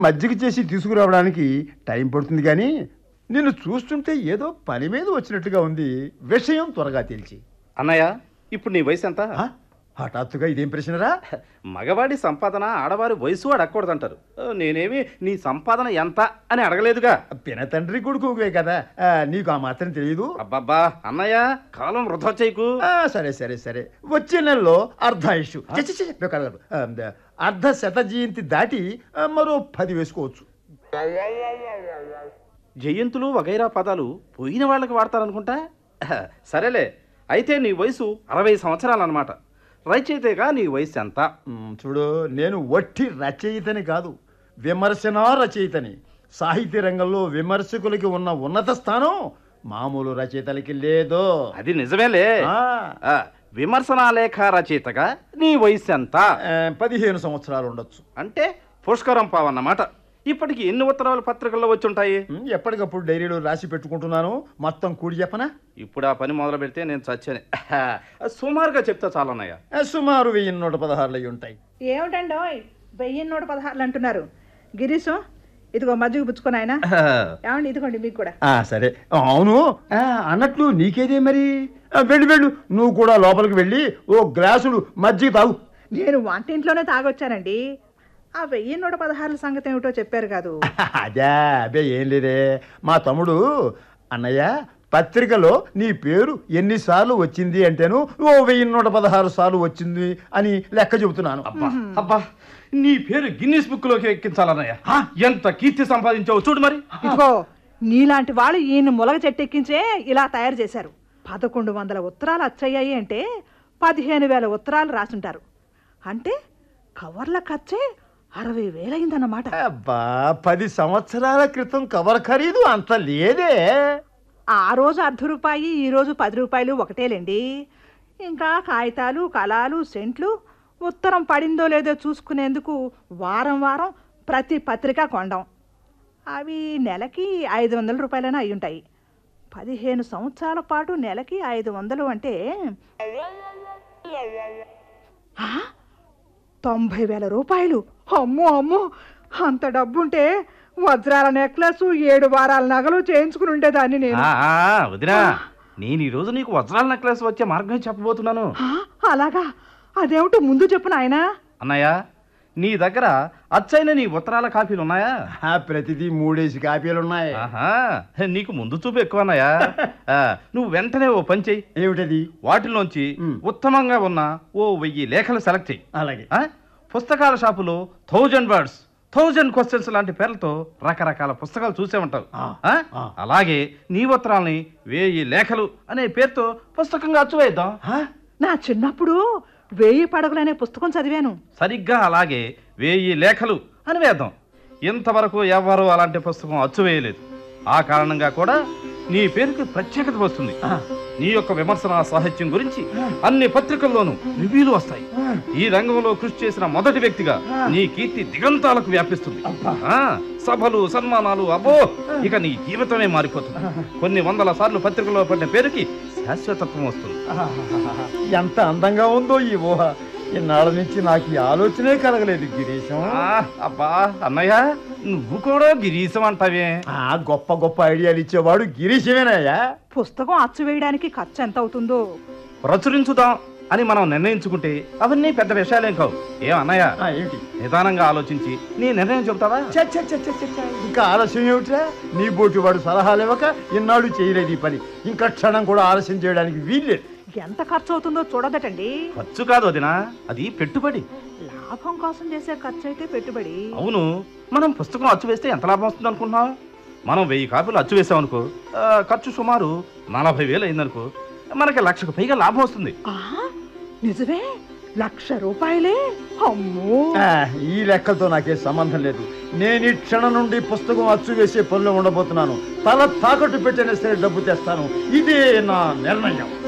మజ్జిగ చేసి తీసుకురావడానికి టైం పడుతుంది కానీ నిన్ను చూస్తుంటే ఏదో పని మీద వచ్చినట్టుగా ఉంది విషయం త్వరగా తెలిసి అన్నయ్య ఇప్పుడు నీ వయసు ఎంత ఆ? హఠాత్తుగా ఇదేం ప్రశ్నరా మగవాడి సంపాదన ఆడవారి వయసు అడగకూడదంటారు ఆ, నేనేమి నీ సంపాదన ఎంత అని అడగలేదుగా పిన తండ్రి కొడుకువే కదా ఆ, నీకు ఆ మాత్రం తెలియదు అబ్బబ్బా అన్నయ్య కాలం వృధా చేయకు ఆ, సరే సరే సరే వచ్చే నెలలో అర్ధాయుషు ఛ, ఛ, ఛ, ఛ, కాదు, కాదు. ఆ, అర్ధ శత జయంతి దాటి ఆ, మరో పది వేసుకోవచ్చు జయంతులు వగైరా పదాలు పోయిన వాళ్ళకి వాడతారనుకుంటా సరేలే అయితే నీ వయసు అరవై సంవత్సరాలు అనమాట రచయితగా నీ వయసు ఎంత మ్, చూడు నేను వట్టి రచయితని కాదు విమర్శనా రచయితని సాహిత్య రంగంలో విమర్శకులకి ఉన్న ఉన్నత స్థానం మామూలు రచయితలకి లేదు అది నిజమేలే ఆ, ఆ, విమర్శనా లేఖ రచయితగా నీ వయసు ఎంత ఆ, పదిహేను సంవత్సరాలు ఉండొచ్చు అంటే పుష్కరం పావన్నమాట ఇప్పటికి ఎన్ని ఉత్తరాలు పత్రికల్లో వచ్చి ఉంటాయి మ్, ఎప్పటికప్పుడు డైరీలో రాసి పెట్టుకుంటున్నాను మొత్తం కూడి చెప్పనా ఇప్పుడు ఆ పని మొదలు పెడితే నేను చచ్చాను సుమారుగా చెప్తా చాలన్నయ్య ఆ, సుమారు వెయ్యి నూట పదహారులు అయి ఉంటాయి ఏమిటండి వెయ్యి నూట పదహారులు అంటున్నారు గిరీశం ఇదిగో మజ్జిగ పుచ్చుకొని ఆయన ఏమండి ఇదిగోండి మీకు కూడా ఆ, సరే అవును ఆ, అన్నట్లు నీకేదే మరి ఆ, వెళ్ళు వెళ్ళు నువ్వు కూడా లోపలికి వెళ్ళి ఓ గ్లాసుడు మజ్జిగ తాగు నేను వంటింట్లోనే తాగొచ్చానండి ఆ వెయ్యి నూట పదహారుల సంగతి ఏమిటో చెప్పారు కాదు అదే అబే ఏం లేదే మా తమ్ముడు అన్నయ్య పత్రికలో నీ పేరు ఎన్నిసార్లు వచ్చింది అంటేను ఓ వెయ్యి నూట పదహారు సార్లు వచ్చింది అని లెక్క చెబుతున్నాను అబ్బా అబ్బా నీ పేరు గిన్నీస్ బుక్ లోకి ఎక్కించాలన్నయ్య ఎంత కీర్తి సంపాదించావు చూడు మరి ఇదిగో నీలాంటి వాళ్ళు ఈయన ములగ చెట్టెక్కించే ఇలా తయారు చేశారు పదకొండు వందల ఉత్తరాలు వచ్చాయి అంటే పదిహేను వేల ఉత్తరాలు రాసుంటారు అంటే కవర్ల ఖర్చే అరవై వేలైందన్నమాట అబ్బా పది సంవత్సరాల క్రితం కవర్ ఖరీదు అంత లేదే ఆ రోజు అర్ధ రూపాయి ఈ రోజు పది రూపాయలు ఒకటేలేండి ఇంకా కాగితాలు కళాలు సెంట్లు ఉత్తరం పడిందో లేదో చూసుకునేందుకు వారం వారం ప్రతి పత్రిక కొండం అవి నెలకి ఐదు వందల రూపాయలైనా అయి ఉంటాయి పదిహేను సంవత్సరాల పాటు నెలకి ఐదు వందలు అంటే ఆ? తొంభై వేల రూపాయలు అమ్మో అమ్మో అంత డబ్బుంటే వజ్రాల నెక్లెస్ ఏడు వారాల నగలు చేయించుకుని ఉండేదాన్ని నేను ఆ, ఆ, వదినా నేను ఈ రోజు నీకు వజ్రాల నెక్లెస్ వచ్చే మార్గం చెప్పబోతున్నాను ఆ, అలాగా అదేమిటో ముందు చెప్పు నాయనా అన్నయ్య నీ దగ్గర అచ్చైన నీ ఉత్తరాల కాపీలు ఉన్నాయా ఆ, ప్రతిదీ మూడేసి కాపీలు ఉన్నాయి ఆహా నీకు ముందు చూపు ఎక్కువ అన్నయ్య ఆ, నువ్వు వెంటనే ఓ పని చెయ్యి ఏమిటది వాటిలోంచి మ్. ఉత్తమంగా ఉన్న ఓ వెయ్యి లేఖలు సెలెక్ట్ చెయ్యి అలాగే ఆ? పుస్తకాల షాపులో థౌజండ్ వర్డ్స్ థౌజండ్ క్వశ్చన్స్ లాంటి పేర్లతో రకరకాల పుస్తకాలు చూసే ఉంటావు ఆ, ఆ? ఆ. అలాగే నీ ఉత్తరాల్ని వేయి లేఖలు అనే పేరుతో పుస్తకంగా అచ్చువేద్దాం ఆ? నా చిన్నప్పుడు వేయి పడగలు అనే పుస్తకం చదివాను సరిగ్గా అలాగే వేయి లేఖలు అని వేద్దాం ఇంతవరకు ఎవ్వరూ అలాంటి పుస్తకం అచ్చువేయలేదు ఆ కారణంగా కూడా నీ పేరుకి ప్రత్యేకత వస్తుంది ఆ. నీ యొక్క విమర్శన సాహిత్యం గురించి అన్ని పత్రికల్లోనూ రివ్యూలు వస్తాయి ఈ రంగంలో కృషి చేసిన మొదటి వ్యక్తిగా నీ కీర్తి దిగంతాలకు వ్యాపిస్తుంది ఆ, సభలు సన్మానాలు అబ్బో ఇక నీ జీవితమే మారిపోతుంది కొన్ని వందల సార్లు పత్రికలో పడిన పేరుకి శాశ్వతత్వం వస్తుంది ఎంత అందంగా ఉందో ఈ ఊహ ఇన్నాళ్ళ నుంచి నాకు ఈ ఆలోచనే కలగలేదు గిరీశం ఆ, అబ్బా అన్నయ్య నువ్వు కూడా గిరీశం అంటావే ఆ గొప్ప గొప్ప ఐడియాలు ఇచ్చేవాడు గిరీశమేనయ్యా పుస్తకం అచ్చు వేయడానికి ఖర్చు ఎంత అవుతుందో ప్రచురించుదాం అని మనం నిర్ణయించుకుంటే అవన్నీ పెద్ద విషయాలేం కావు ఏం అన్నయ్య ఆ, ఏమిటి నిదానంగా ఆలోచించి నీ నిర్ణయం చెబుతావా ఛ, ఛ, ఛ, ఛ, ఛ, ఛ. ఇంకా ఆలస్యం ఏమిట్రా నీ బోటి వాడు సలహాలు ఇవ్వక ఇన్నాళ్ళు చేయలేదు ఈ పని ఇంకా క్షణం కూడా ఆలస్యం చేయడానికి వీల్లేదు ఎంత ఖర్చు అవుతుందో చూడదటండి ఖర్చు కాదు వదినా అది పెట్టుబడి లాభం కోసం చేసే ఖర్చు అయితే పెట్టుబడి అవును మనం పుస్తకం అచ్చు వేస్తే ఎంత లాభం వస్తుంది అనుకుంటున్నావు మనం వెయ్యి కాపీలు అచ్చు వేసామనుకో ఆ, ఖర్చు సుమారు నలభై వేలు అయిందనుకో మనకి లక్షకు పైగా లాభం వస్తుంది ఆ, నిజమే లక్ష రూపాయలే అమ్మో ఆ, ఈ లెక్కలతో నాకే సంబంధం లేదు నేను ఈ క్షణం నుండి పుస్తకం అచ్చు వేసే పనిలో ఉండబోతున్నాను తల తాకట్టు పెట్టిన సరే డబ్బు తెస్తాను ఇదే నా నిర్ణయం